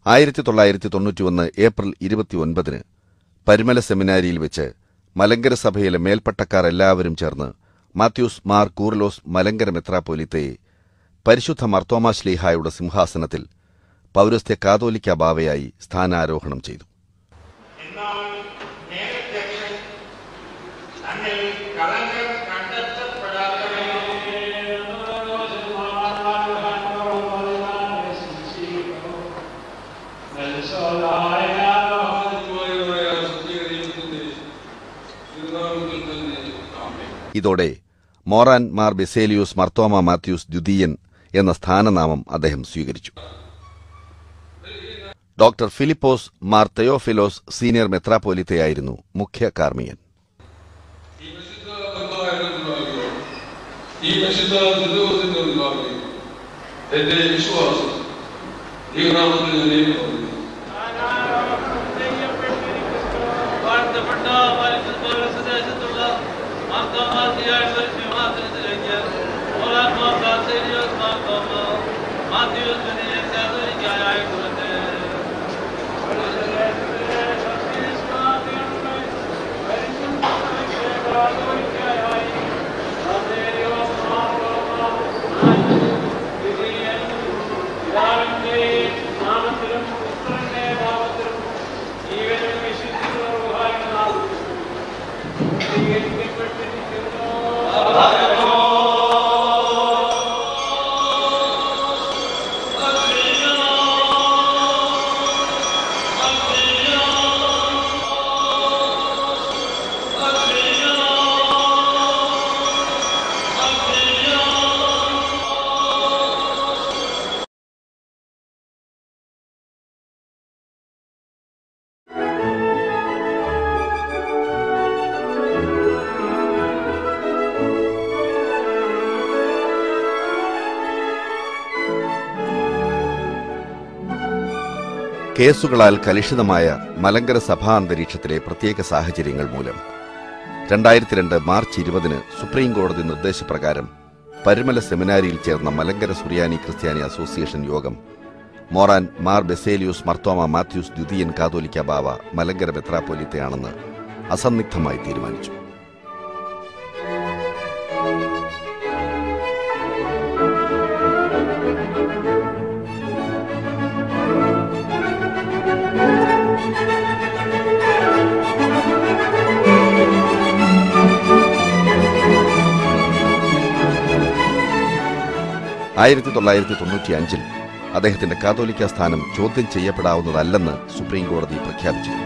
ആയിരത്തി തൊള്ളായിരത്തി തൊണ്ണൂറ്റിയൊന്ന് ഏപ്രിൽ ഇരുപത്തിയൊൻപതിന് പരിമല സെമിനാരിയിൽ വെച്ച് മലങ്കര സഭയിലെ മേൽപ്പട്ടക്കാർ എല്ലാവരും ചേർന്ന് മാത്യൂസ് മാർ കൂർലോസ് മലങ്കര മെത്രാപ്പൊലിത്തയെ പരിശുദ്ധ മർത്തോമാ ശ്ലീഹായുടെ സിംഹാസനത്തിൽ പൗരസ്ത്യ കാതോലിക്ക ബാവയായി സ്ഥാനാരോഹണം ചെയ്തു എന്നാൽ നേരത്തെ തന്നിൽ കളങ്കം കണ്ടെത്തപ്പെടാത്തവരെ ഇതോടെ മോറാൻ മാർ ബെസേലിയൂസ് മർത്തോമ മാത്യൂസ് ദ്വിതീയൻ എന്ന സ്ഥാനനാമം അദ്ദേഹം സ്വീകരിച്ചു ഡോക്ടർ ഫിലിപ്പോസ് മാർ തെയോഫിലോസ് സീനിയർ മെത്രാപ്പോലിത്തയായിരുന്നു മുഖ്യ കാർമികൻ ഈ പരിശുദ്ധ ദുരിതത്തിന്റെ ഉണ്ടാവുകയും എന്റെ വിശ്വാസം ഈ നാമത്തിൽ ഞാൻ ഏറ്റുപറയുന്നു. വാഴ്ത്തപ്പെട്ട ദേശത്തുള്ള മാർത്തോമാസിയായ സിംഹാസനത്തിലേക്ക് ഓരാത്മാ ബാസേലിയോസ് മാർത്തോമ മാത്യൂസ് കാതോലിക്കായായിട്ടുണ്ട് നാമത്തിലും പുത്രന്റെ നാമത്തിലും ജീവനും വിശുദ്ധിയും കേസുകളാൽ കലുഷിതമായ മലങ്കര സഭാ അന്തരീക്ഷത്തിലെ പ്രത്യേക സാഹചര്യങ്ങൾ മൂലം രണ്ടായിരത്തി രണ്ട് മാർച്ച് ഇരുപതിന് സുപ്രീം കോടതി നിർദ്ദേശപ്രകാരം പരുമല സെമിനാരിയിൽ ചേർന്ന മലങ്കര സുറിയാനി ക്രിസ്ത്യാനി അസോസിയേഷൻ യോഗം മോറാൻ മാർ ബെസേലിയൂസ് മർത്തോമ മാത്യൂസ് ദ്വിതീയൻ കാതോലിക്ക ബാവ മലങ്കര മെത്രാപ്പൊലിത്തയാണെന്ന് അസന്നിഗ്ധമായി തീരുമാനിച്ചു ആയിരത്തി തൊള്ളായിരത്തി തൊണ്ണൂറ്റി അഞ്ചിൽ അദ്ദേഹത്തിന്റെ കാതോലിക്ക സ്ഥാനം ചോദ്യം ചെയ്യപ്പെടാവുന്നതല്ലെന്ന് സുപ്രീം കോടതി പ്രഖ്യാപിച്ചിരുന്നു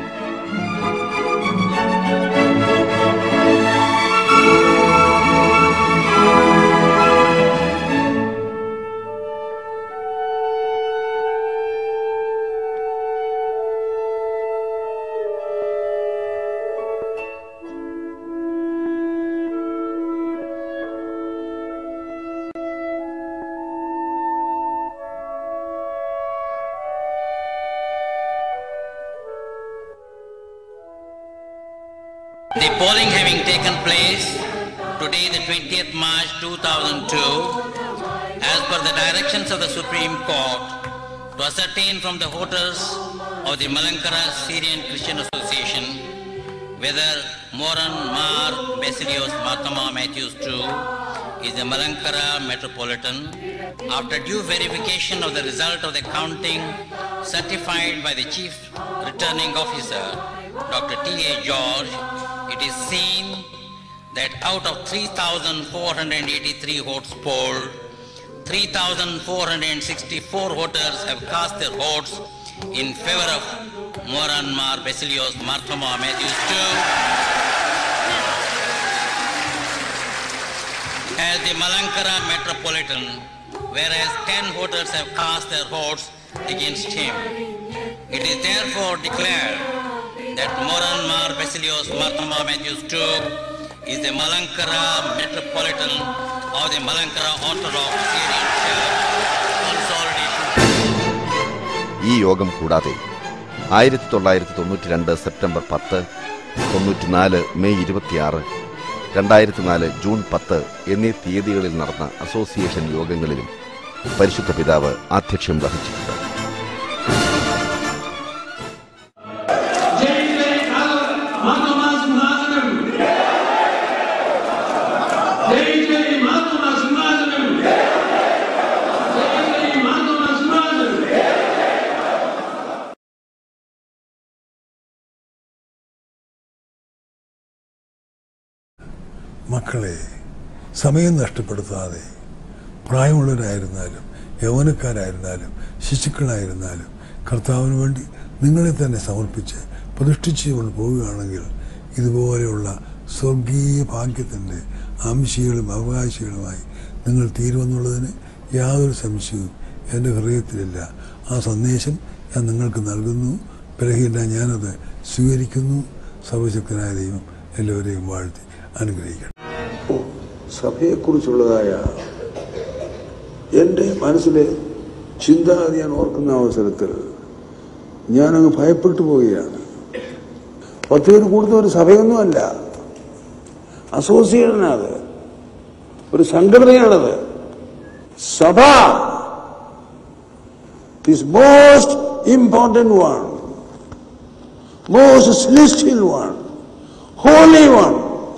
The polling having taken place today, the 20th March 2002, as per the directions of the Supreme Court, to ascertain from the voters of the Malankara Syrian Christian Association whether Moran Mar Basilios Matama Matthews II is the Malankara Metropolitan, after due verification of the result of the counting certified by the Chief Returning Officer, Dr. T.A. George, it is seen that out of 3,483 votes polled, 3,464 voters have cast their votes in favor of Moran Mar Basilios Marthoma Matthews II as the Malankara Metropolitan, whereas 10 voters have cast their votes against him. It is therefore declared that Moran Mar Basilios Marthoma Matthews II is the Malankara Metropolitan of the Malankara Orthodox Syrian Church Consolidation. ഈ യോഗം കൂടാതെ ആയിരത്തി തൊള്ളായിരത്തി തൊണ്ണൂറ്റി രണ്ട് September പത്ത് തൊണ്ണൂറ്റിനാല് May ഇരുപത്തിയാറ് രണ്ടായിരത്തി നാല് ജൂൺ പത്ത് എന്നീ തീയതികളിൽ നടന്ന അസോസിയേഷൻ യോഗങ്ങളിലും പരിശുദ്ധ പിതാവ് ആധ്യക്ഷ്യം വഹിച്ചിട്ടുണ്ട് മക്കളെ സമയം നഷ്ടപ്പെടുത്താതെ പ്രായമുള്ളവരായിരുന്നാലും യൗവനക്കാരായിരുന്നാലും ശിശുക്കളായിരുന്നാലും കർത്താവിന് വേണ്ടി നിങ്ങളെ തന്നെ സമർപ്പിച്ച് പ്രതിഷ്ഠിച്ചുകൊണ്ട് പോവുകയാണെങ്കിൽ ഇതുപോലെയുള്ള സ്വർഗീയ ഭാഗ്യത്തിൻ്റെ അംശികളും അവകാശികളുമായി നിങ്ങൾ തീരുമെന്നുള്ളതിന് യാതൊരു സംശയവും എൻ്റെ ഹൃദയത്തിലില്ല ആ സന്ദേശം ഞാൻ നിങ്ങൾക്ക് നൽകുന്നു ബലഹീന ഞാനത് സ്വീകരിക്കുന്നു സർവശക്തനായ ദൈവം എല്ലാവരെയും വാഴ്ത്തി അനുഗ്രഹിക്കണം സഭയെക്കുറിച്ചുള്ളതായ എൻ്റെ മനസ്സിലെ ചിന്താഗതി ഞാൻ ഓർക്കുന്ന അവസരത്തിൽ ഞാനങ്ങ് ഭയപ്പെട്ടു പോവുകയാണ് പത്ത് പേര് കൂടുന്ന ഒരു സഭയൊന്നുമല്ല അസോസിയേഷനാണ് ഒരു സംഘടനയാണത് സഭ is most important one, most celestial one, holy one.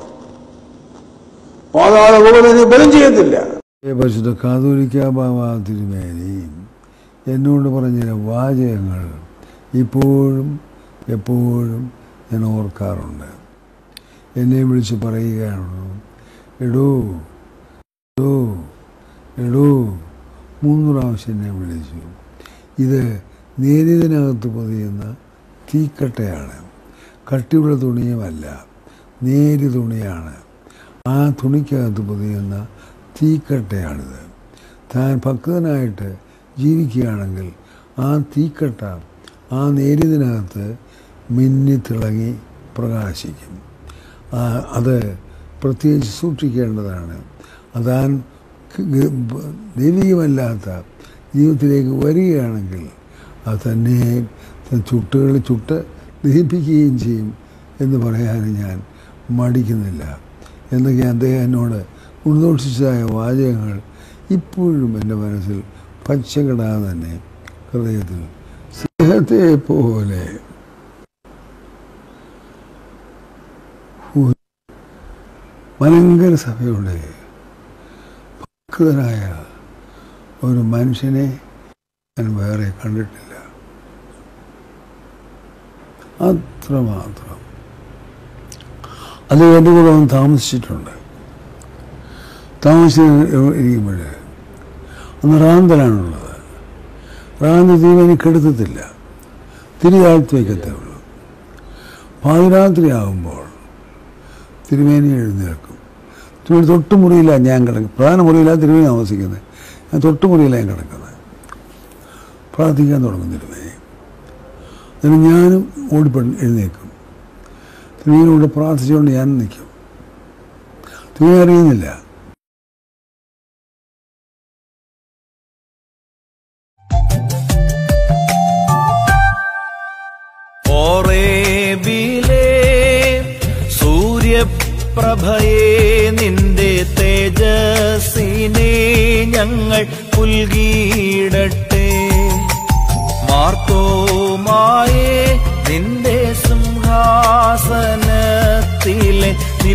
പാതാള ഭൂമിനെ ബലം ചെയ്യത്തില്ല ഏ പരിശുദ്ധ കാതോലിക്ക ബാബ തിരുമേനി എന്നോട് പറഞ്ഞ ചില വാചകങ്ങൾ ഇപ്പോഴും എപ്പോഴും ഞാൻ ഓർക്കാറുണ്ട് എന്നെ വിളിച്ച് പറയുകയാണ് എടോ എടോ എടോ മൂന്ന് പ്രാവശ്യം എന്നെ വിളിച്ചു ഇത് നേരിയതിനകത്ത് പൊതിയുന്ന തീക്കട്ടയാണ് കട്ടിയുള്ള തുണിയുമല്ല നേരി തുണിയാണ് ആ തുണിക്കകത്ത് പൊതിയുന്ന തീക്കട്ടയാണിത് താൻ ഭക്തനായിട്ട് ജീവിക്കുകയാണെങ്കിൽ ആ തീക്കട്ട ആ നേരിയതിനകത്ത് മിന്നി തിളങ്ങി പ്രകാശിക്കും ആ, അത് പ്രത്യേകിച്ച് സൂക്ഷിക്കേണ്ടതാണ് അതാൻ ഗ- ബ- ദൈവികമല്ലാത്ത ജീവിതത്തിലേക്ക് വരികയാണെങ്കിൽ അത് തന്നെ ചുട്ടുകൾ ചുട്ട് ദഹിപ്പിക്കുകയും ചെയ്യും എന്ന് പറയാൻ ഞാൻ മടിക്കുന്നില്ല എന്നൊക്കെ അദ്ദേഹം എന്നോട് ഉദ്ഘോഷിച്ചതായ വാചകങ്ങൾ ഇപ്പോഴും എൻ്റെ മനസ്സിൽ പച്ചകിടാതെ തന്നെ ഹൃദയത്തിൽ സ്നേഹത്തെ പോലെ ഒരു മലങ്കര സഭയുടെ ഭക്തനായ ഒരു മനുഷ്യനെ ഞാൻ വേറെ കണ്ടിട്ടില്ല അത്രമാത്രം അത് എൻ്റെ കൂടെ വന്ന് താമസിച്ചിട്ടുണ്ട് താമസിച്ച് ഇരിക്കുമ്പോൾ അന്ന് റാന്തലാണുള്ളത് റാന്ത് തീവനി കെടുത്തത്തില്ല തിരിതാഴ്ത്തി വയ്ക്കത്തേ ഉള്ളൂ പാതിരാത്രി ആകുമ്പോൾ തിരുമേനി എഴുന്നേൽക്കും തിരുമേനി തൊട്ടുമുറിയിലാണ് ഞാൻ കിടക്കും പ്രധാന മുറിയിലാണ് തിരുമേനി താമസിക്കുന്നത് ഞാൻ തൊട്ടുമുറിയിലാണ് ഞാൻ കിടക്കുന്നത് പ്രാർത്ഥിക്കാൻ തുടങ്ങും തിരുമേനി എന്നിട്ട് ഞാനും ഓടിപ്പണ് എഴുന്നേൽക്കും തിരുമേനിയോട് പ്രാർത്ഥിച്ചുകൊണ്ട് ഞാൻ നിൽക്കും തിരുമേനി അറിയുന്നില്ല ഓറേബിലെ സൂര്യപ്രഭയെ നിന്റെ തേജസ്സിനെ ഞങ്ങൾ പുൽകിയിടട്ടെ മാർത്തോമായെ നിന്റെ സിംഹാസനത്തിലെ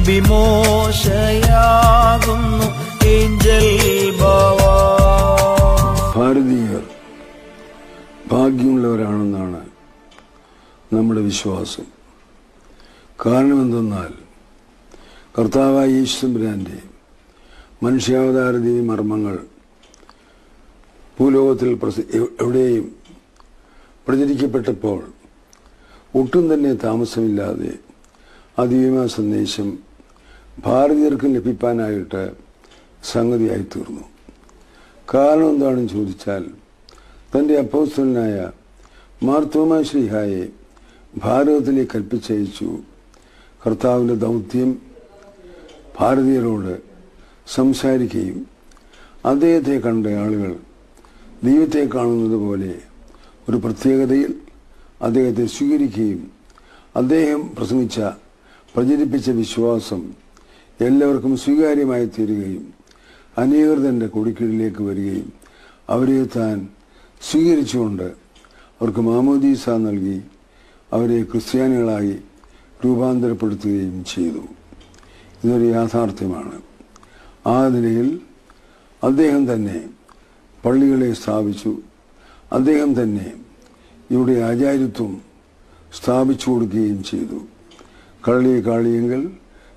നിബിമോശയാകുന്നു ഏഞ്ചൽ ബാവാ ഭാരതീയർ ഭാഗ്യമുള്ളവരാണെന്നാണ് നമ്മുടെ വിശ്വാസം കാരണം എന്തെന്നാൽ കർത്താവായ യേശുബ്രാൻ്റെ മനുഷ്യാവതാരതീ മർമ്മങ്ങൾ ഭൂലോകത്തിൽ പ്രസ- എവ്- എവിടെയും പ്രചരിക്കപ്പെട്ടപ്പോൾ ഒട്ടും തന്നെ താമസമില്ലാതെ അതിവ്യമ സന്ദേശം ഭാരതീയർക്കും ലഭിക്കാനായിട്ട് സംഗതിയായി തീർന്നു കാരണം എന്താണെന്ന് ചോദിച്ചാൽ തൻ്റെ അപ്പോസ്തലനായ മാർത്തോമ ശ്രീഹായെ ഭാരതത്തിലേക്ക് കൽപ്പിച്ചയച്ചു കർത്താവിൻ്റെ ദൗത്യം ഭാരതീയരോട് സംസാരിക്കുകയും അദ്ദേഹത്തെ കണ്ട ആളുകൾ ദൈവത്തെ കാണുന്നത് പോലെ ഒരു പ്രത്യേകതയിൽ അദ്ദേഹത്തെ സ്വീകരിക്കുകയും അദ്ദേഹം പ്രസംഗിച്ച പ്രചരിപ്പിച്ച വിശ്വാസം എല്ലാവർക്കും സ്വീകാര്യമായി തീരുകയും അനേകർ തൻ്റെ കൊടിക്കീഴിലേക്ക് വരികയും അവരെ താൻ സ്വീകരിച്ചുകൊണ്ട് അവർക്ക് മാമോദീസ നൽകി അവരെ ക്രിസ്ത്യാനികളായി രൂപാന്തരപ്പെടുത്തുകയും ചെയ്തു ഇതൊരു യാഥാർത്ഥ്യമാണ് ആ നിലയിൽ അദ്ദേഹം തന്നെ പള്ളികളെ സ്ഥാപിച്ചു അദ്ദേഹം തന്നെ ഇവിടെ ആചാര്യത്വം സ്ഥാപിച്ചു കൊടുക്കുകയും ചെയ്തു കള്ളി കാളിയെങ്കിൽ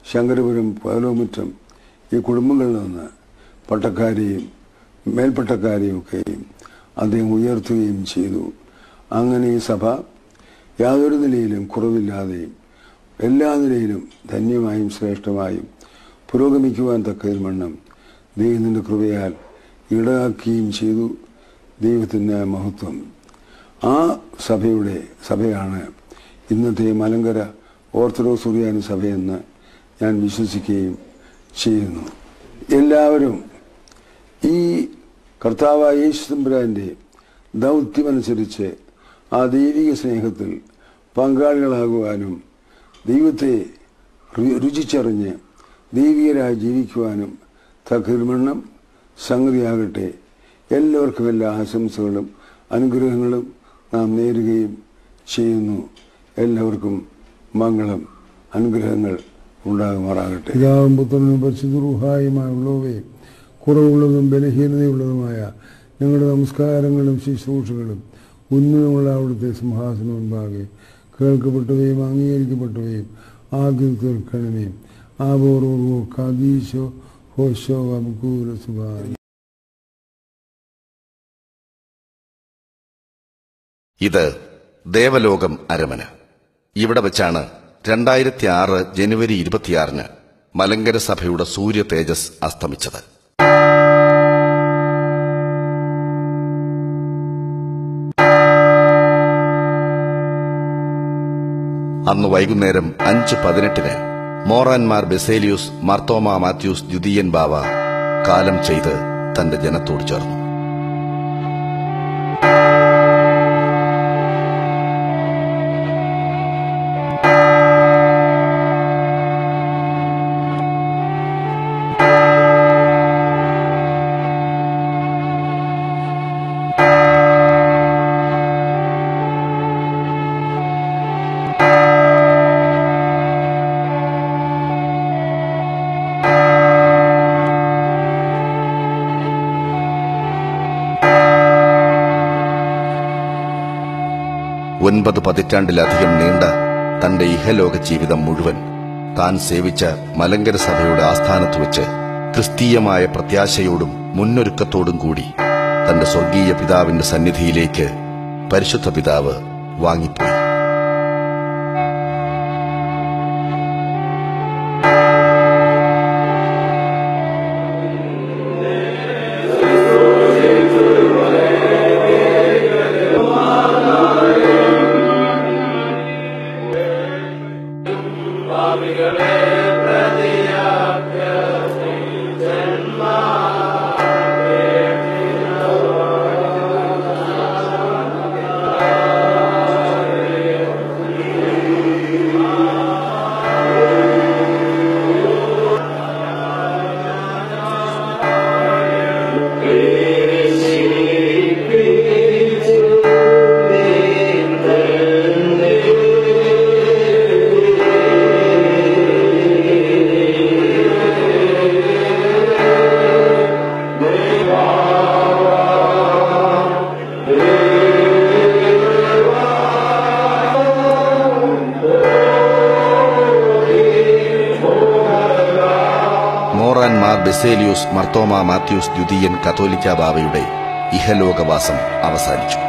ശങ്കരപുരം പകലോമുറ്റം ഈ കുടുംബങ്ങളിൽ നിന്ന് പട്ടക്കാരെയും മേൽപ്പട്ടക്കാരെയും ഒക്കെയും അദ്ദേഹം ഉയർത്തുകയും ചെയ്തു അങ്ങനെ ഈ സഭ യാതൊരു നിലയിലും കുറവില്ലാതെയും എല്ലാ നിലയിലും ധന്യമായും ശ്രേഷ്ഠമായും പുരോഗമിക്കുവാൻ തക്കതിൽവണ്ണം ദൈവത്തിൻ്റെ കൃപയാൽ ഇടയാക്കുകയും ചെയ്തു ദൈവത്തിൻ്റെ മഹത്വം ആ സഭയുടെ സഭയാണ് ഇന്നത്തെ മലങ്കര ഓർത്തഡോക്സ് സുറിയാനി സഭയെന്ന് ഞാൻ വിശ്വസിക്കുകയും ചെയ്യുന്നു എല്ലാവരും ഈ കർത്താവായ യേശു തമ്പുരാൻ്റെ ദൗത്യമനുസരിച്ച് ആ ദൈവിക സ്നേഹത്തിൽ പങ്കാളികളാകുവാനും ദൈവത്തെ രു- രുചിച്ചറിഞ്ഞ് ദൈവികരായി ജീവിക്കുവാനും തകർമണ്ണം സംഗതിയാകട്ടെ എല്ലാവർക്കും എല്ലാ ആശംസകളും അനുഗ്രഹങ്ങളും നാം നേരുകയും ചെയ്യുന്നു എല്ലാവർക്കും മംഗളം അനുഗ്രഹങ്ങൾ ഉണ്ടാകുമാറാകട്ടെ പിതാവും പുത്രനും പരിശുദ്ധ കുറവുള്ളതും ബലഹീനതയുള്ളതുമായ ഞങ്ങളുടെ നമസ്കാരങ്ങളും ശുശ്രൂഷകളും ഉന്നതമുള്ള അവിടുത്തെ സിംഹാസനം മുൻപാകെ കേൾക്കപ്പെട്ടവയും അംഗീകരിക്കപ്പെട്ടവയും ആദ്യം തീർക്കണമേ ആബോറോ കാദീശോ ഹോശോ അബുക്കൂല സുബാൻ ഇത് ദേവലോകം അരമന ഇവിടെ വെച്ചാണ് രണ്ടായിരത്തി ആറ് ജനുവരി ഇരുപത്തിയാറിന് മലങ്കര സഭയുടെ സൂര്യ തേജസ് അസ്തമിച്ചത് അന്ന് വൈകുന്നേരം അഞ്ച് പതിനെട്ടിന് മോറാൻമാർ ബെസേലിയൂസ് മാർത്തോമ മാത്യൂസ് ദ്വിതീയൻ ബാവ കാലം ചെയ്ത് തന്റെ ജനത്തോട് ചേർന്നു ഒൻപത് പതിറ്റാണ്ടിലധികം നീണ്ട തന്റെ ഇഹലോക ജീവിതം മുഴുവൻ താൻ സേവിച്ച മലങ്കര സഭയുടെ ആസ്ഥാനത്ത് വെച്ച് ക്രിസ്തീയമായ പ്രത്യാശയോടും മുന്നൊരുക്കത്തോടും കൂടി തന്റെ സ്വർഗീയ പിതാവിന്റെ സന്നിധിയിലേക്ക് പരിശുദ്ധ പിതാവ് വാങ്ങിപ്പോയി മോറാൻ മാർ ബെസേലിയൂസ് മർത്തോമ മാത്യൂസ് ദ്വിതീയൻ കത്തോലിക്ക ബാവയുടെ ഇഹലോകവാസം അവസാനിച്ചു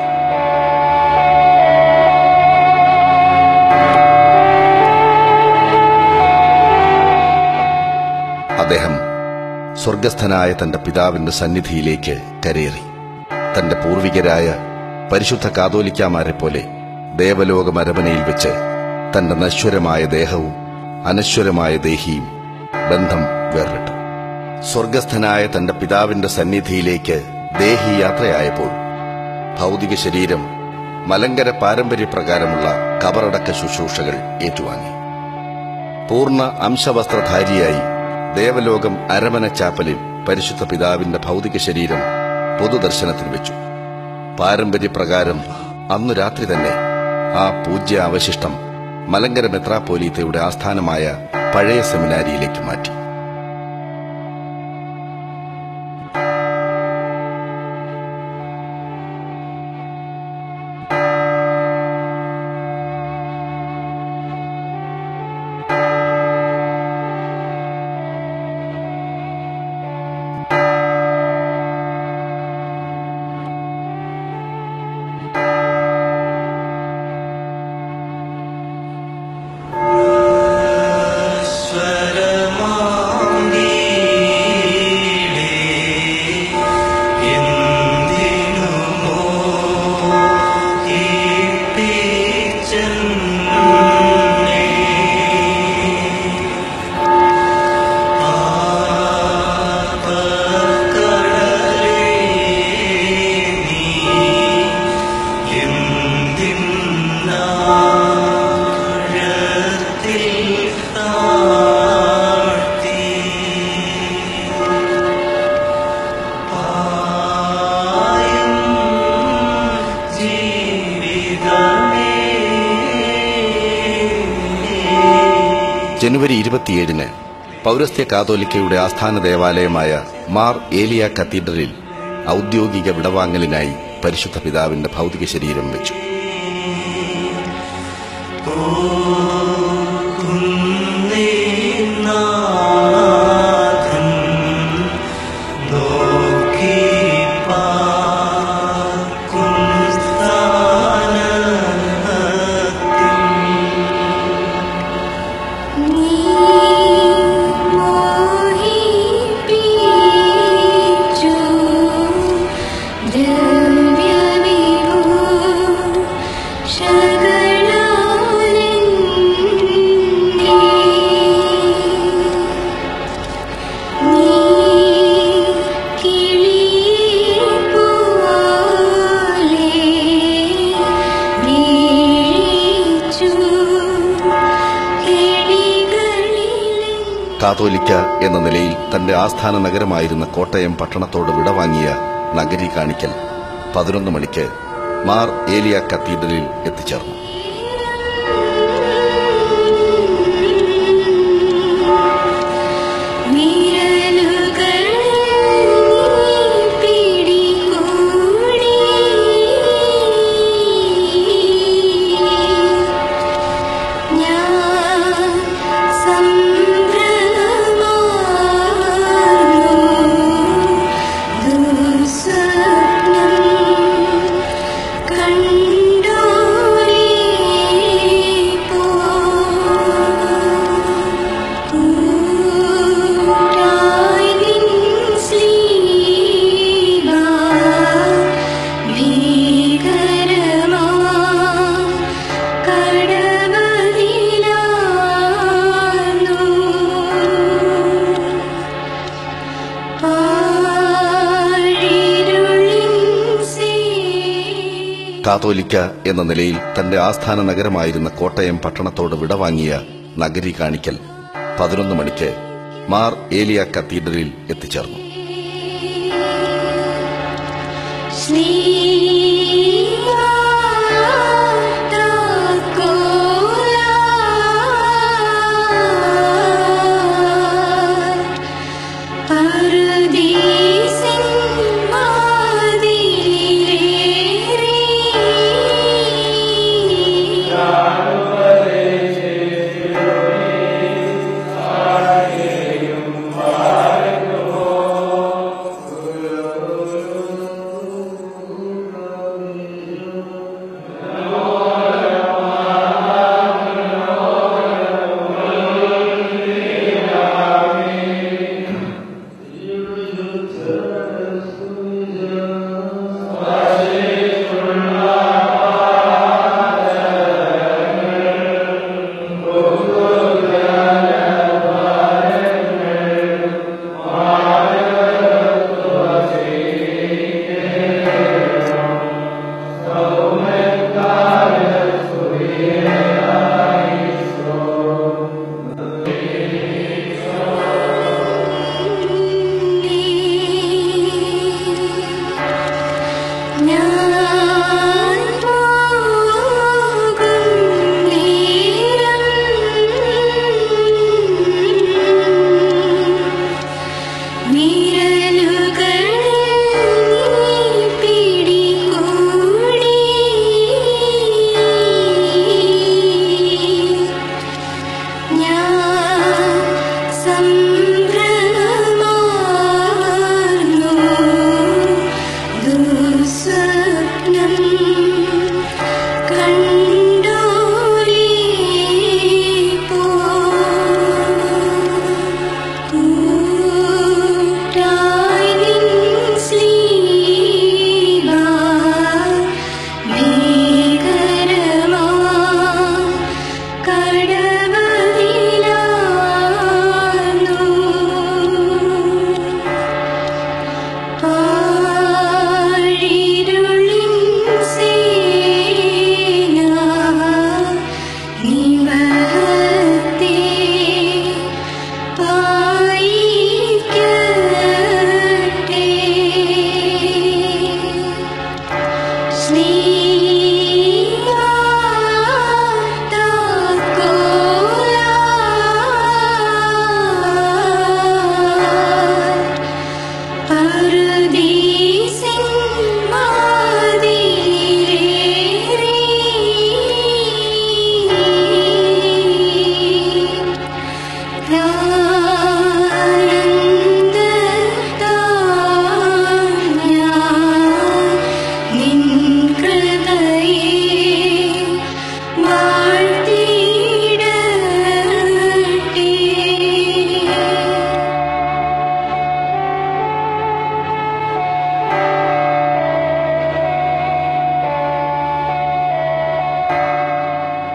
അദ്ദേഹം സ്വർഗസ്ഥനായ തന്റെ പിതാവിന്റെ സന്നിധിയിലേക്ക് കരേറി തന്റെ പൂർവികരായ പരിശുദ്ധ കാതോലിക്കാമാരെ പോലെ ദേവലോക മരമനയിൽ വെച്ച് തന്റെ നശ്വരമായ ദേഹവും അനശ്വരമായ ദേഹിയും ബന്ധം വേർപെട്ടു സ്വർഗസ്ഥനായ തന്റെ പിതാവിന്റെ സന്നിധിയിലേക്ക് ദേഹി യാത്രയായപ്പോൾ ഭൗതിക ശരീരം മലങ്കര പാരമ്പര്യപ്രകാരമുള്ള കബറടക്ക ശുശ്രൂഷകൾ ഏറ്റുവാങ്ങി പൂർണ്ണ അംശവസ്ത്രധാരിയായി ദേവലോകം അരമന ചാപ്പലിൽ പരിശുദ്ധ പിതാവിന്റെ ഭൗതിക ശരീരം പൊതുദർശനത്തിന് വെച്ചു പാരമ്പര്യപ്രകാരം അന്നു രാത്രി തന്നെ ആ പൂജ്യ അവശിഷ്ടം മലങ്കര മെത്രാപ്പോലീത്തയുടെ ആസ്ഥാനമായ പഴയ സെമിനാരിയിലേക്ക് മാറ്റി ജനുവരി ഇരുപത്തിയേഴിന് പൗരസ്ത്യ കാതോലിക്കയുടെ ആസ്ഥാന ദേവാലയമായ മാർ ഏലിയ കത്തീഡ്രലിൽ ഔദ്യോഗിക വിടവാങ്ങലിനായി പരിശുദ്ധ പിതാവിന്റെ ഭൗതിക ശരീരം വെച്ചു കാതോലിക്ക എന്ന നിലയിൽ തന്റെ ആസ്ഥാന നഗരമായിരുന്ന കോട്ടയം പട്ടണത്തോട് വിടവാങ്ങിയ നഗരി കാണിക്കൽ പതിനൊന്ന് മണിക്ക് മാർ ഏലിയ കത്തീഡ്രലിൽ എത്തിച്ചേർന്നു കാതോലിക്ക എന്ന നിലയിൽ തന്റെ ആസ്ഥാന നഗരമായിരുന്ന കോട്ടയം പട്ടണത്തോട് വിടവാങ്ങിയ നഗരി കാണിക്കൽ പതിനൊന്ന് മണിക്ക് മാർ ഏലിയ കത്തീഡ്രലിൽ എത്തിച്ചേർന്നു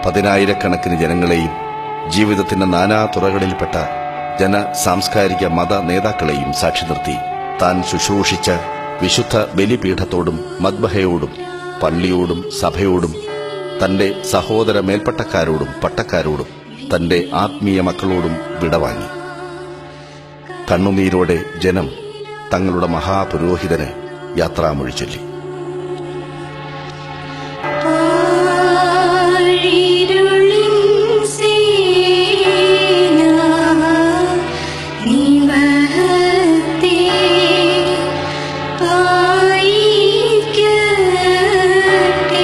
പതിനായിരക്കണക്കിന് ജനങ്ങളെയും ജീവിതത്തിന്റെ നാനാ തുറകളിൽപ്പെട്ട ജന സാംസ്കാരിക മത നേതാക്കളെയും സാക്ഷി നിർത്തി താൻ ശുശ്രൂഷിച്ച വിശുദ്ധ ബലിപീഠത്തോടും മദ്ബഹയോടും പള്ളിയോടും സഭയോടും തന്റെ സഹോദര മേൽപ്പട്ടക്കാരോടും പട്ടക്കാരോടും തന്റെ ആത്മീയ മക്കളോടും വിടവാങ്ങി കണ്ണുനീരോടെ ജനം തങ്ങളുടെ മഹാപുരോഹിതന് യാത്രാമൊഴി ചൊല്ലി ആഴിരുളിൻ സേന നിവഹത്തെ പായിക്കട്ടെ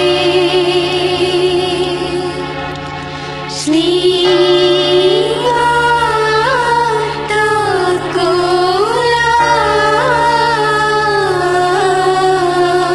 ശ്രീയാർത്താക്കോല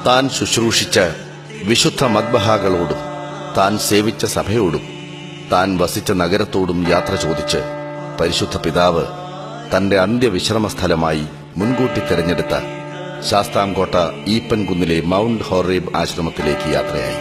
താൻ ശുശ്രൂഷിച്ച വിശുദ്ധ മദ്ബഹാകളോടും താൻ സേവിച്ച സഭയോടും താൻ വസിച്ച നഗരത്തോടും യാത്ര ചോദിച്ച് പരിശുദ്ധ പിതാവ് തന്റെ അന്ത്യവിശ്രമ സ്ഥലമായി മുൻകൂട്ടി തിരഞ്ഞെടുത്ത ശാസ്താംകോട്ട ഈപ്പൻകുന്നിലെ മൗണ്ട് ഹോറേബ് ആശ്രമത്തിലേക്ക് യാത്രയായി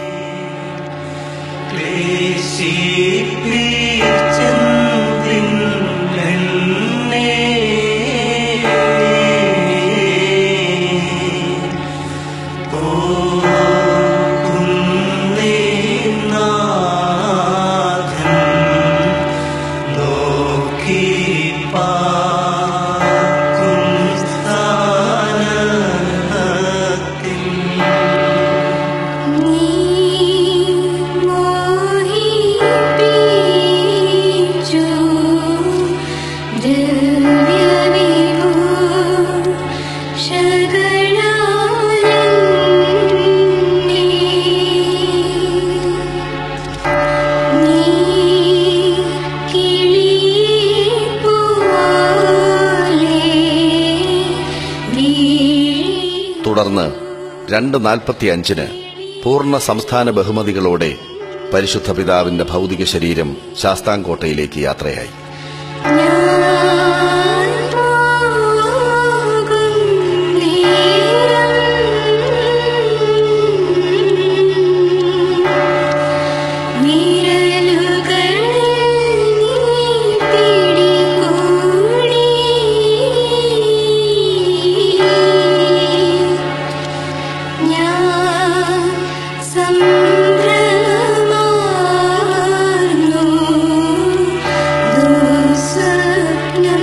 നീ മോഹിപ്പിച്ചു ദിവ്യവിഭൂഷകളാലെന്നെ നീ കിളിപോലെ വീഴി തുടർന്ന് രണ്ട് നാൽപ്പത്തിയഞ്ചിന് പൂർണ്ണ സംസ്ഥാന ബഹുമതികളോടെ പരിശുദ്ധ പിതാവിന്റെ ഭൗതിക ശരീരം ശാസ്താംകോട്ടയിലേക്ക് യാത്രയായി ഞാൻ പോകും നേരം വിരലുകൾ നീ പിടികൂടി ഞാൻ സംഭ്രമാർന്നു ദുസ്വപ്നം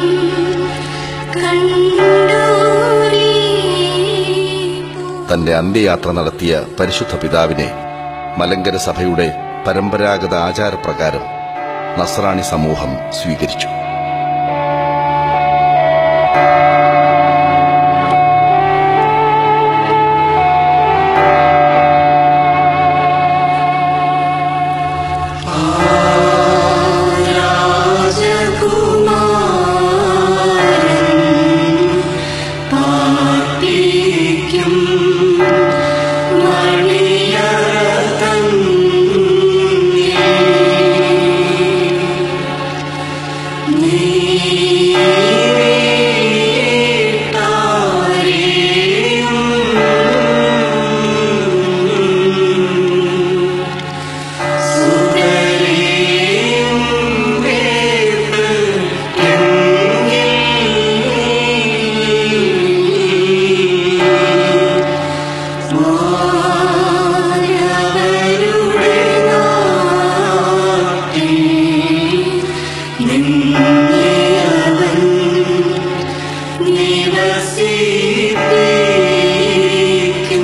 കണ്ടോലേ തന്റെ അന്ത്യയാത്ര നടത്തിയ പരിശുദ്ധ പിതാവിനെ മലങ്കര സഭയുടെ പരമ്പരാഗത ആചാരപ്രകാരം നസ്രാണി സമൂഹം സ്വീകരിച്ചു പാർപ്പിക്കും മണിയറതൻ നിവസിപ്പിക്കും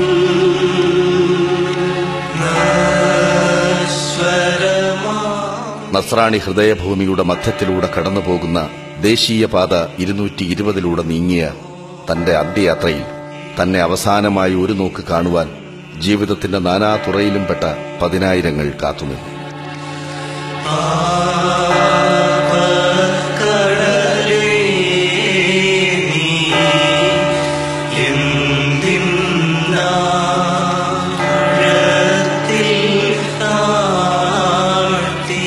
നസ്രാണി ഹൃദയഭൂമിയുടെ മധ്യത്തിലൂടെ കടന്നുപോകുന്ന ദേശീയപാത ഇരുന്നൂറ്റി ഇരുപതിലൂടെ നീങ്ങിയ തന്റെ അന്ത്യയാത്രയിൽ തന്നെ അവസാനമായി ഒരു നോക്ക് കാണുവാൻ ജീവിതത്തിന്റെ നാനാ തുറയിലും പെട്ട പതിനായിരങ്ങൾ കാത്തുനിന്നു കടലേ നീ എന്തിന്നാഴത്തിൽ താഴ്ത്തി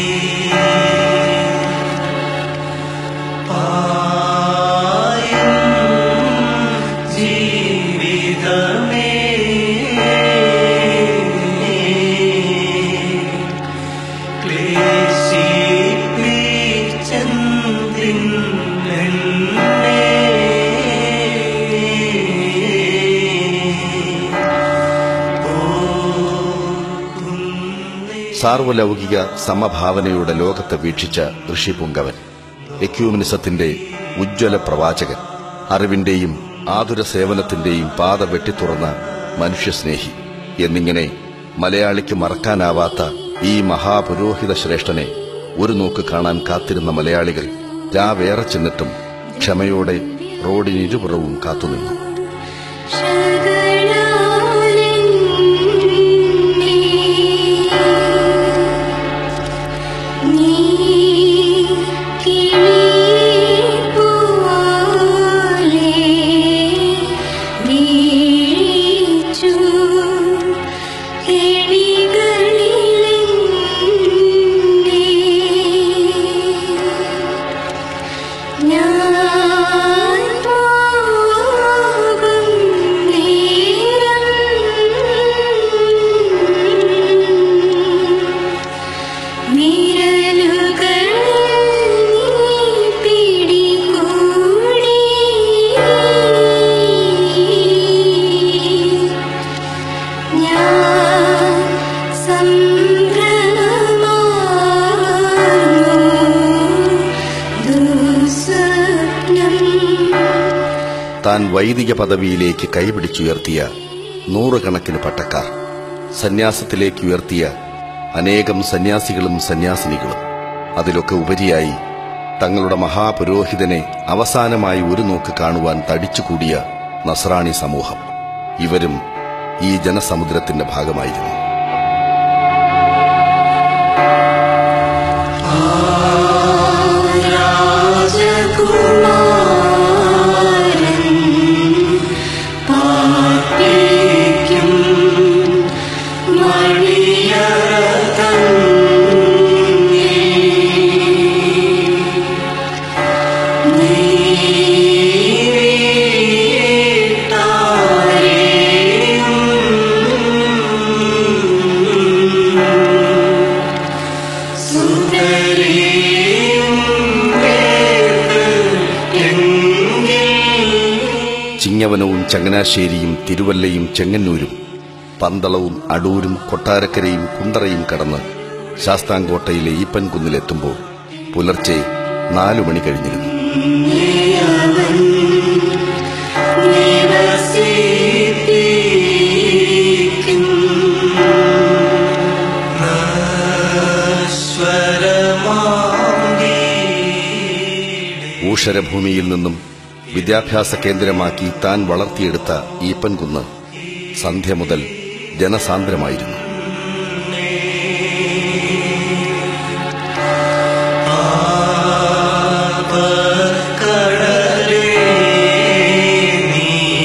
പായും ജീവിതമേ ക്ലേശിപ്പിച്ചെന്തിൻ സാർവലൗകിക സമഭാവനയുടെ ലോകത്തെ വീക്ഷിച്ച ഋഷി പുങ്കവൻ എക്യൂമിനിസത്തിന്റെ ഉജ്ജ്വല പ്രവാചകൻ അറിവിന്റെയും ആതുര സേവനത്തിന്റെയും പാത വെട്ടിത്തുറന്ന മനുഷ്യസ്നേഹി എന്നിങ്ങനെ മലയാളിക്ക് മറക്കാനാവാത്ത ഈ മഹാപുരോഹിത ശ്രേഷ്ഠനെ ഒരു നോക്ക് കാണാൻ കാത്തിരുന്ന മലയാളികൾ രാവേറെ ചെന്നിട്ടും ക്ഷമയോടെ റോഡിനിരുപുറവും കാത്തുനിന്നു നീ കിളിപോലെ വീഴിച്ചു താൻ വൈദിക പദവിയിലേക്ക് കൈപിടിച്ചുയർത്തിയ നൂറുകണക്കിന് പട്ടക്കാർ സന്യാസത്തിലേക്ക് ഉയർത്തിയ അനേകം സന്യാസികളും സന്യാസിനികളും അതിലൊക്കെ ഉപരിയായി തങ്ങളുടെ മഹാപുരോഹിതനെ അവസാനമായി ഒരു നോക്ക് കാണുവാൻ തടിച്ചുകൂടിയ നസ്രാണി സമൂഹം ഇവരും ഈ ജനസമുദ്രത്തിന്റെ ഭാഗമായിരുന്നു രാജകുമാരൻ പാർപ്പിക്കും മണിയറ തന്നിൽ നീട്ടാരെയും സുതരെയും ചിങ്ങവനവും ചങ്ങനാശ്ശേരിയും തിരുവല്ലയും ചെങ്ങന്നൂരും പന്തളവും അടൂരും കൊട്ടാരക്കരയും കുണ്ടറയും കടന്ന് ശാസ്താംകോട്ടയിലെ ഈപ്പൻകുന്നിലെത്തുമ്പോൾ പുലർച്ചെ നാലു മണി കഴിഞ്ഞിരുന്നു നിവസിപ്പിക്കും ഊഷരഭൂമിയിൽ നിന്നും വിദ്യാഭ്യാസ കേന്ദ്രമാക്കി താൻ വളർത്തിയെടുത്ത ഈപ്പൻകുന്ന് സന്ധ്യ മുതൽ ജനസാന്ദ്രമായിരുന്നു കടലേ നീ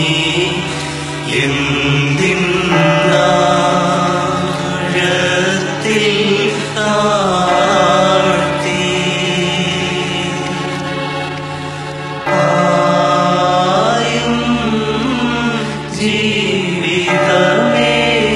എന്തിനാഴത്തിൽ താഴ്ത്തി ആയും ജീവിതമേ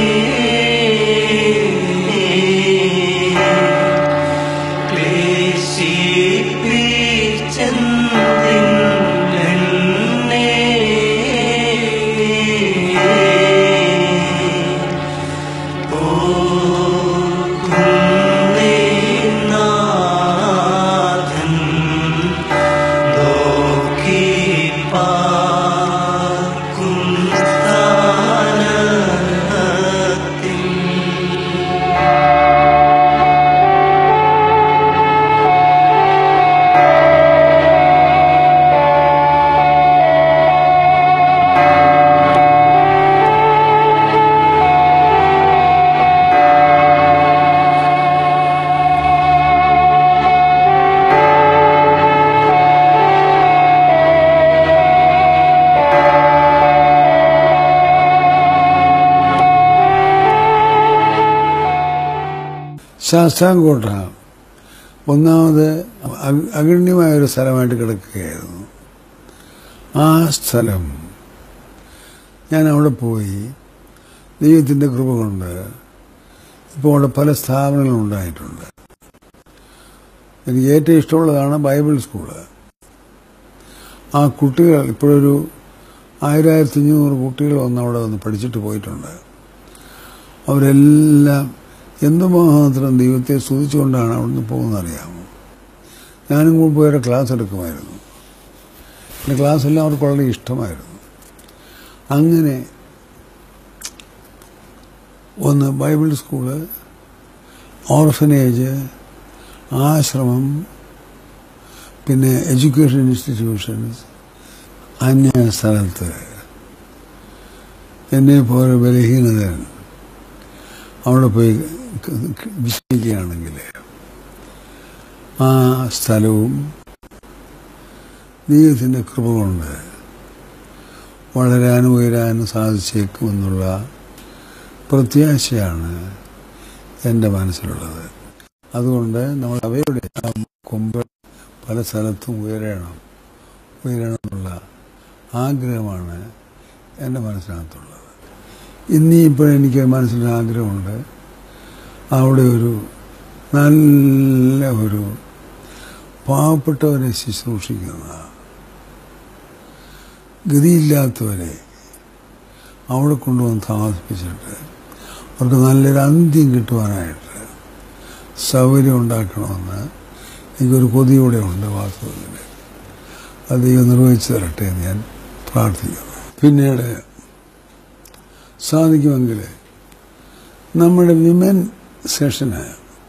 ശാസ്താംകോട്ട ഒന്നാമത് അഗ- അഗണ്യമായ ഒരു സ്ഥലമായിട്ട് കിടക്കുകയായിരുന്നു ആ സ്ഥലം ഞാൻ അവിടെ പോയി ദൈവത്തിൻ്റെ കൃപ കൊണ്ട് ഇപ്പോൾ അവിടെ പല സ്ഥാപനങ്ങളും ഉണ്ടായിട്ടുണ്ട് എനിക്ക് ഏറ്റവും ഇഷ്ടമുള്ളതാണ് ബൈബിൾ സ്കൂള് ആ കുട്ടികൾ ഇപ്പോഴൊരു ആയിരത്തി അഞ്ഞൂറ് കുട്ടികൾ വന്ന് അവിടെ വന്ന് പഠിച്ചിട്ട് പോയിട്ടുണ്ട് അവരെല്ലാം എന്തുമാത്രം ദൈവത്തെ സ്തുതിച്ചുകൊണ്ടാണ് അവിടുന്ന് പോകുന്നത് അറിയാമോ ഞാനും കൂടെ പോയി ക്ലാസ് എടുക്കുമായിരുന്നു എൻ്റെ ക്ലാസ് എല്ലാം അവർക്ക് വളരെ ഇഷ്ടമായിരുന്നു അങ്ങനെ ഒന്ന് ബൈബിൾ സ്കൂള് ഓർഫനേജ് ആശ്രമം പിന്നെ എഡ്യൂക്കേഷൻ ഇൻസ്റ്റിറ്റ്യൂഷൻസ് അന്യ സ്ഥലത്ത് എന്നെ പോലെ ബലഹീനതൻ അവിടെ പോയി ക- ക- വിശ്രമിക്കുകയാണെങ്കിൽ ആ സ്ഥലവും ദൈവത്തിൻ്റെ കൃപ കൊണ്ട് വളരാനും ഉയരാനും സാധിച്ചേക്കുമെന്നുള്ള പ്രത്യാശയാണ് എൻ്റെ മനസ്സിലുള്ളത് അതുകൊണ്ട് നമ്മൾ അവയുടെ ആ കൊമ്പ് പല സ്ഥലത്തും ഉയരണം ഉയരണമെന്നുള്ള ആഗ്രഹമാണ് എൻ്റെ മനസ്സിനകത്തുള്ളത് ഇന്നിപ്പോൾ എനിക്ക് മനസ്സിന് ആഗ്രഹമുണ്ട് അവിടെ ഒരു നല്ല ഒരു പാവപ്പെട്ടവരെ ശുശ്രൂഷിക്കുന്ന ഗതിയില്ലാത്തവരെ അവിടെ കൊണ്ടുവന്ന് താമസിപ്പിച്ചിട്ട് അവർക്ക് നല്ലൊരു അന്ത്യം കിട്ടുവാനായിട്ട് സൗകര്യം ഉണ്ടാക്കണമെന്ന് എനിക്കൊരു കൊതിയൂടെ ഉണ്ട് വാസ്തവത്തിൽ അത് ദൈവം നിർവഹിച്ചു തരട്ടെ എന്ന് ഞാൻ പ്രാർത്ഥിക്കുന്നു പിന്നീട് സാധിക്കുമെങ്കിൽ നമ്മുടെ വിമൻ സെഷന്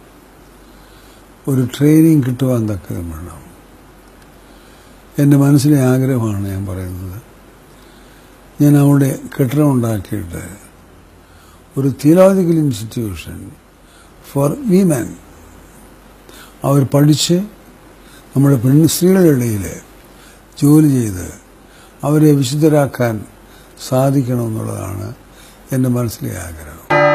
ഒരു ട്രെയിനിങ് കിട്ടുവാൻ തക്കതും വേണം എൻ്റെ മനസ്സിലെ ആഗ്രഹമാണ് ഞാൻ പറയുന്നത് ഞാൻ അവിടെ കെട്ടിടമുണ്ടാക്കിയിട്ട് ഒരു തിയോളജിക്കൽ ഇൻസ്റ്റിറ്റ്യൂഷൻ ഫോർ വിമൻ അവർ പഠിച്ച് നമ്മുടെ പെൺ സ്ത്രീകളുടെ ഇടയിൽ ജോലി ചെയ്ത് അവരെ വിശുദ്ധരാക്കാൻ സാധിക്കണമെന്നുള്ളതാണ് എൻ്റെ മനസ്സിലെ ആഗ്രഹം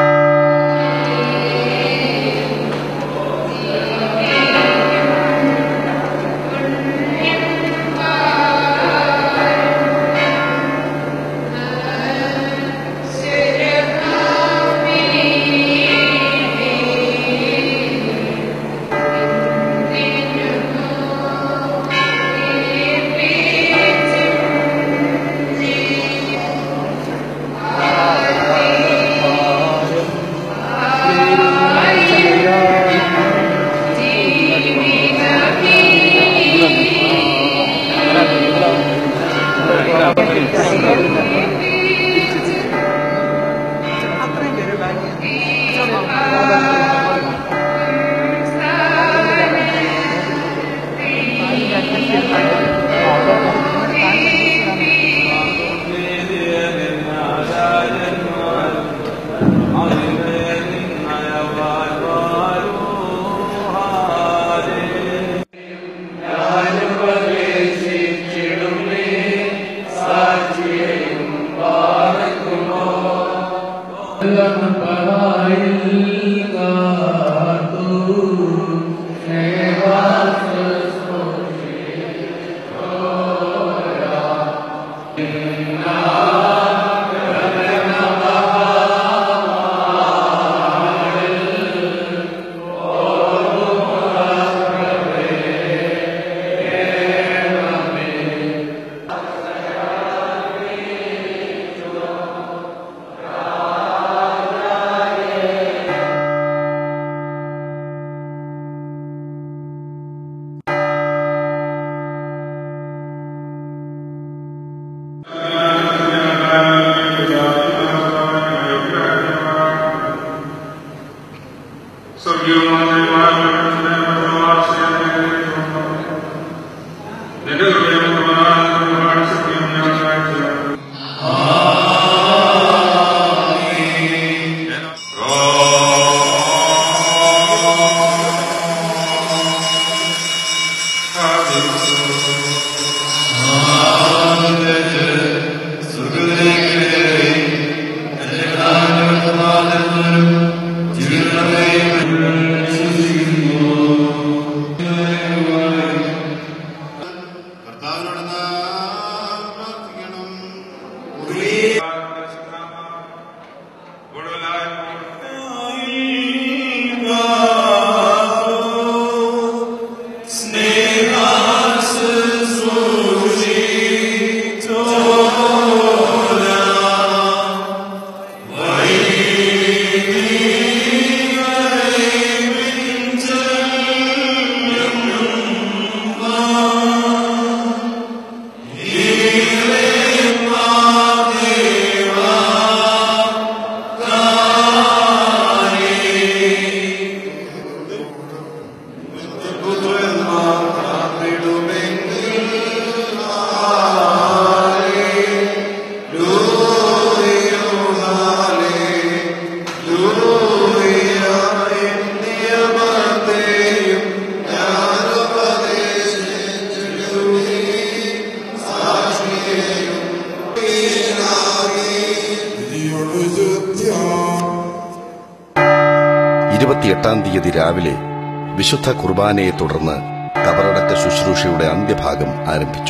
ഇരുപത്തിയെട്ടാം തീയതി രാവിലെ വിശുദ്ധ കുർബാനയെ തുടർന്ന് കബറടക്ക ശുശ്രൂഷയുടെ അന്ത്യഭാഗം ആരംഭിച്ചു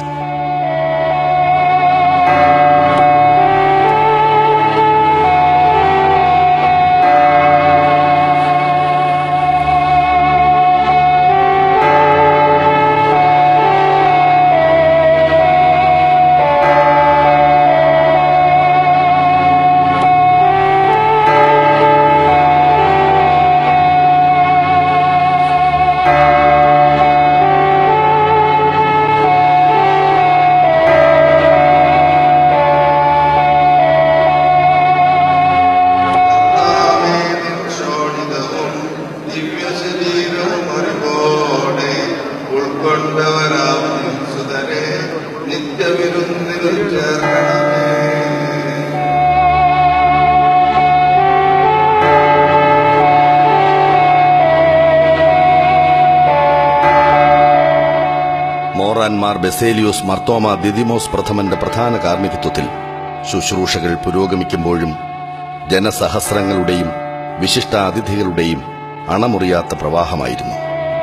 മെത്രാൻമാർ ബെസേലിയോസ് മർത്തോമ ദിദിമോസ് പ്രഥമന്റെ പ്രധാന കാർമ്മികത്വത്തിൽ ശുശ്രൂഷകൾ പുരോഗമിക്കുമ്പോഴും ജനസഹസ്രങ്ങളുടെയും വിശിഷ്ടാതിഥികളുടെയും അണമുറിയാത്ത പ്രവാഹമായിരുന്നു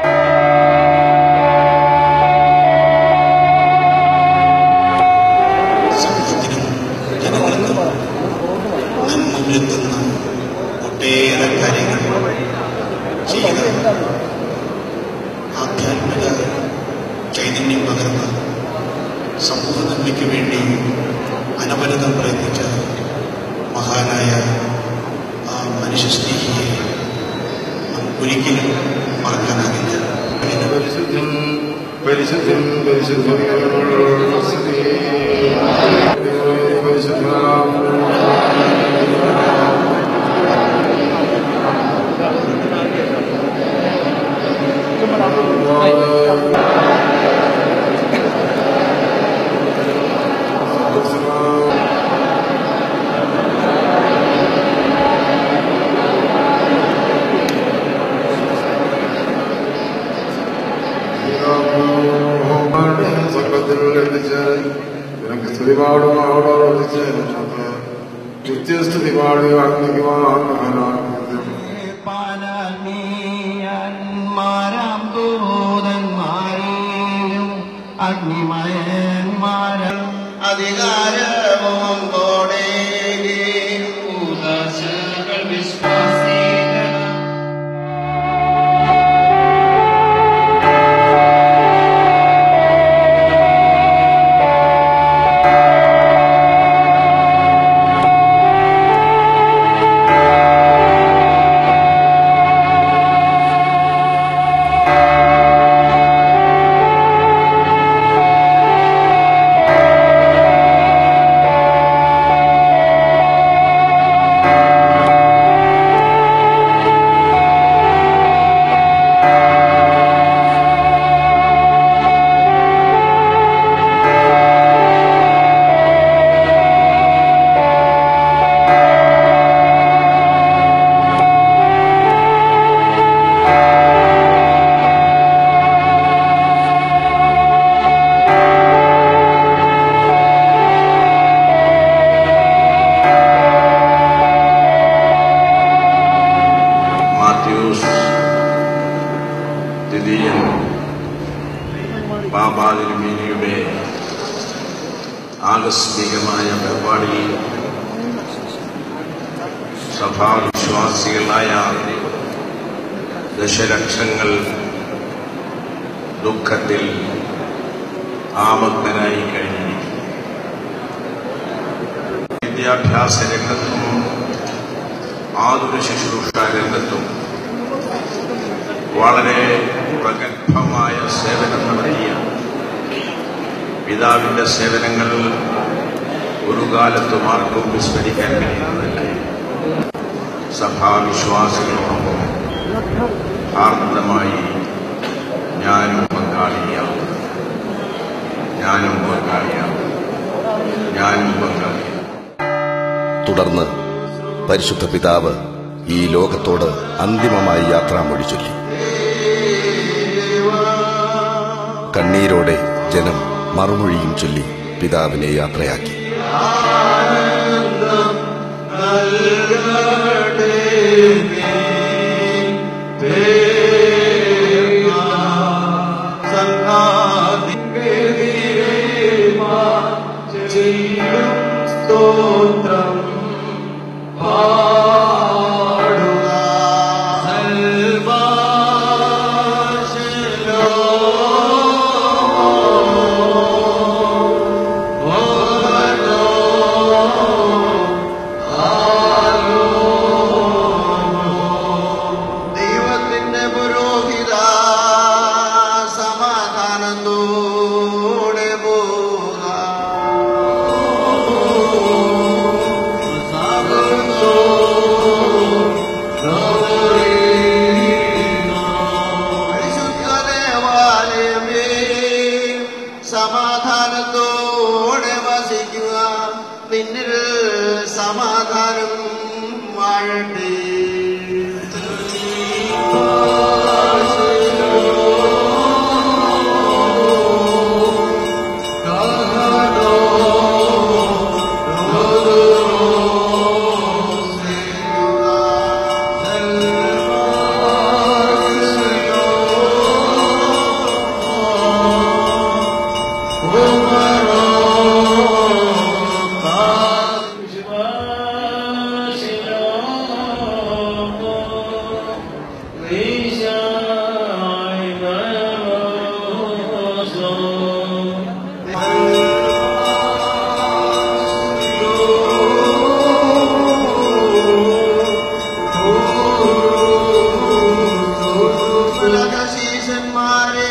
സമൂഹത്തിനും ജനങ്ങൾക്കും നന്മ വരുത്തുന്ന ഒട്ടേറെ കാര്യങ്ങൾ ചെയ്ത ആധ്യാത്മിക ചൈതന്യം പകർന്ന സമൂഹ നന്മയ്ക്ക് വേണ്ടി അനവരതം പ്രയത്നിച്ച മഹാനായ ആ മനുഷ്യസ്നേഹിയെ നമുക്കൊരിക്കലും മറക്കാനാകില്ല പരിശുദ്ധൻ പരിശുദ്ധൻ പരിശുദ്ധൻ സ്വർഗത്തിൽ എത്തിച്ച് നിനക്ക് സ്തുതി പാടും അവിടെ എത്തിച്ച് നിത്യസ്തുതി പാടുക പാലനീയന്മാരാം ദൂതന്മാരെയും അഗ്നിമയന്മാരും അധികാരവും കോടെ ഉദാശകൾ വിശ്വാസികൾ മാത്യൂസ് ദ്വിതീയൻ ബാബാതിരുമേനിയുടെ ആകസ്മികമായ പരിപാടിയിൽ സഭാവിശ്വാസികളായ ദശലക്ഷങ്ങൾ ദുഃഖത്തിൽ ആമഗ്നരായി കഴിഞ്ഞിരിക്കുന്നു വിദ്യാഭ്യാസ രംഗത്തും ആതുര ശുശ്രൂഷ രംഗത്തും വളരെ പ്രഗത്ഭമായ സേവനം നടത്തിയ പിതാവിന്റെ സേവനങ്ങൾ ഒരു കാലത്തും ആർക്കും വിസ്മരിക്കാൻ കഴിയുന്നതല്ല സഭാവിശ്വാസികളോടൊപ്പം ആർദ്രമായി ഞാനും പങ്കാളിയാവും ഞാനും പങ്കാളിയാവും ഞാനും പങ്കാളിയാവും തുടർന്ന് പരിശുദ്ധ പിതാവ് ഈ ലോകത്തോട് അന്തിമമായി യാത്രാമൊഴി ചൊല്ലി കണ്ണീരോടെ ജനം മറുമൊഴിയും ചൊല്ലി പിതാവിനെ യാത്രയാക്കി സ്തോത്രം പാടുക ദൈവത്തിന്റെ പുരോഹിത സമാധാനത്തോടെ പോക പരിശുദ്ധ ദേവാലയമേ സമാധാനത്തോടെ വസിക്കുക നിന്നിൽ സമാധാനം വാഴട്ടെ ശീശന്മാരെ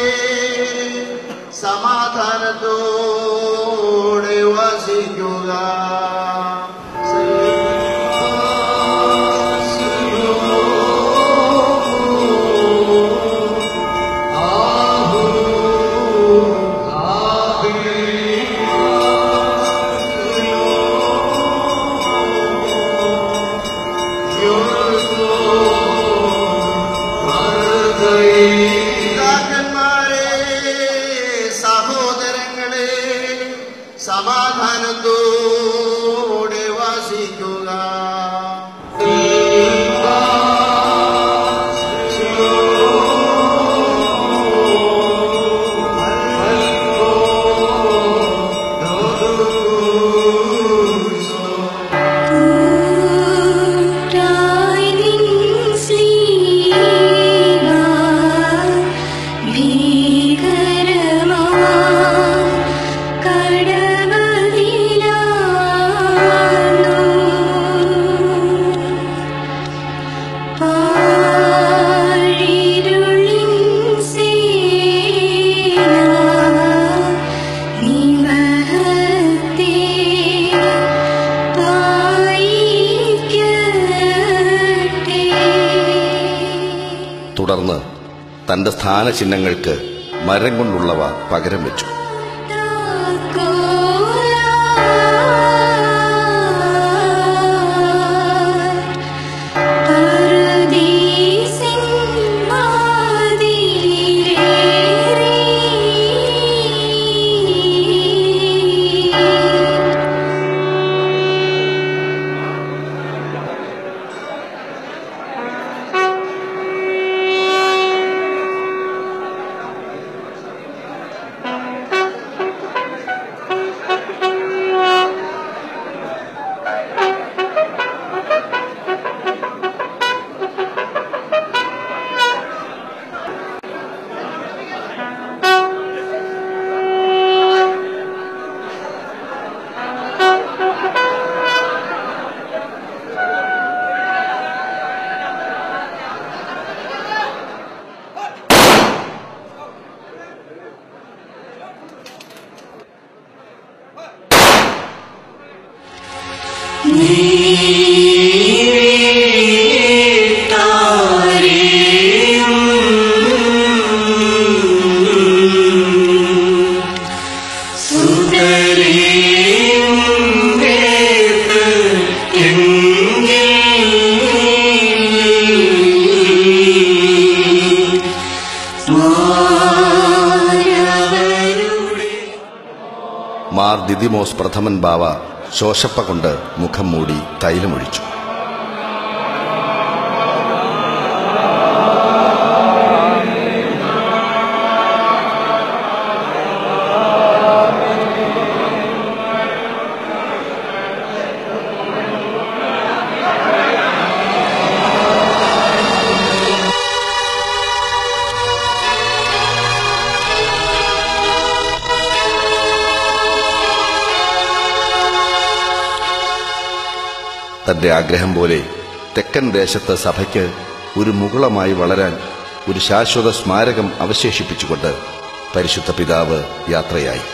സമാധാനത്തോടെ വസിക്കുക പിതാക്കന്മാരെ സഹോദരങ്ങളെ സമാധാനത്തോടെ വസിക്കുക കൂട്ടായി നിൻ സ്ലീവ ഭീകരമാ കടവതിലാർന്നു പാഴിരുളിൻ സേന നിവഹത്തെ പായിക്കട്ടെ തുടർന്ന് തന്റെ സ്ഥാനചിഹ്നങ്ങൾക്ക് മരം കൊണ്ടുള്ളവ പകരം വെച്ചു മാർ ദിദിമോസ് പ്രഥമൻ ബാവ ശോശപ്പ കൊണ്ട് മുഖം മൂടി തൈലമൊഴിച്ചു തന്റെ ആഗ്രഹം പോലെ തെക്കൻ ദേശത്ത് സഭയ്ക്ക് ഒരു മുകുളമായി വളരാൻ ഒരു ശാശ്വത സ്മാരകം അവശേഷിപ്പിച്ചുകൊണ്ട് പരിശുദ്ധ പിതാവ് യാത്രയായി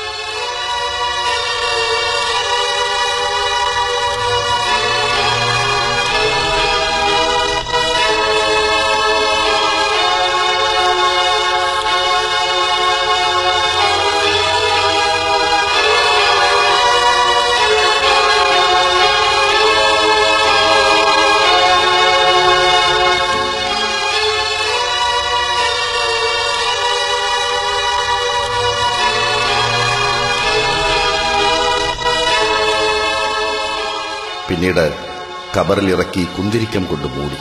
പിന്നീട് കബറിലിറക്കി കുന്തിരിക്കം കൊണ്ട് മൂടി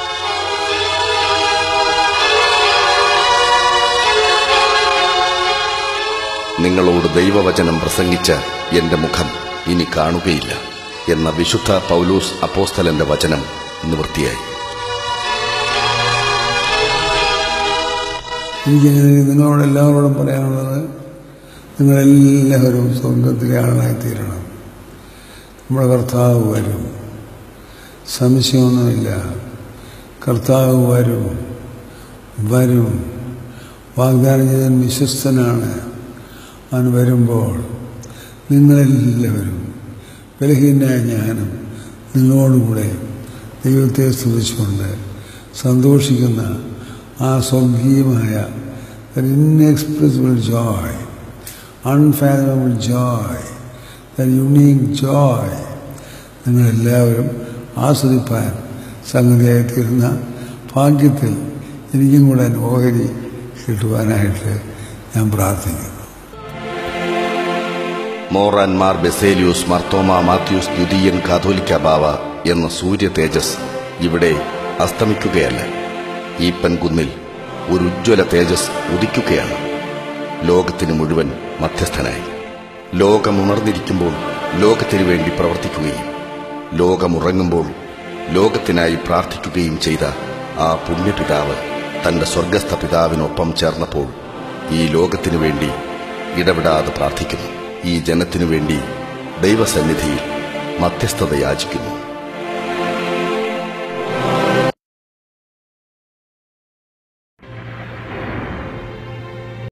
നിങ്ങളോട് ദൈവവചനം പ്രസംഗിച്ച എന്റെ മുഖം ഇനി കാണുകയില്ല എന്ന വിശുദ്ധ പൗലൂസ് അപ്പോസ്തലന്റെ വചനം നിവൃത്തിയായി എനിക്ക് നിങ്ങളോട് എല്ലാവരോടും പറയാനുള്ളത് നിങ്ങളെല്ലാവരും സ്വർഗത്തിലെ ആളായി തീരണം നമ്മുടെ കർത്താവ് വരും സംശയമൊന്നുമില്ല കർത്താവ് വരും വരും വാഗ്ദാനം ചെയ്തൻ വിശ്വസ്തനാണ് അവൻ വരുമ്പോൾ നിങ്ങളെല്ലാവരും ബലഹീനായ ഞാനും നിങ്ങളോടുകൂടെ ദൈവത്തെ സ്തുതിച്ചുകൊണ്ട് സന്തോഷിക്കുന്ന ആ സ്വർഗീയമായ inexpressible joy unfathomable joy unique joy നിങ്ങളെല്ലാവരും ആസ്വദിപ്പാൻ സംഗതിയായിത്തീരുന്ന ഭാഗ്യത്തിൽ എനിക്കും കൂടെ ഓഹരി കിട്ടുവാനായിട്ട് ഞാൻ പ്രാർത്ഥിക്കുന്നു മോറാൻമാർ ബെസേലിയൂസ് മർത്തോമ മാത്യൂസ് ദ്വിതീയൻ കാതോലിക്ക ബാവ എന്ന സൂര്യ തേജസ് ഇവിടെ അസ്തമിക്കുകയല്ല ഈ പെൺകുന്നിൽ ഒരു ഉജ്ജ്വല തേജസ് ഉദിക്കുകയാണ് ലോകത്തിന് മുഴുവൻ മധ്യസ്ഥനായി ലോകമുണർന്നിരിക്കുമ്പോൾ ലോകത്തിനു വേണ്ടി പ്രവർത്തിക്കുകയും ലോകമുറങ്ങുമ്പോൾ ലോകത്തിനായി പ്രാർത്ഥിക്കുകയും ചെയ്ത ആ പുണ്യപിതാവ് തന്റെ സ്വർഗസ്ഥ പിതാവിനൊപ്പം ചേർന്നപ്പോൾ ഈ ലോകത്തിനു വേണ്ടി ഇടപെടാതെ പ്രാർത്ഥിക്കുന്നു ഈ ജനത്തിനു വേണ്ടി ദൈവസന്നിധിയിൽ മധ്യസ്ഥത യാചിക്കുന്നു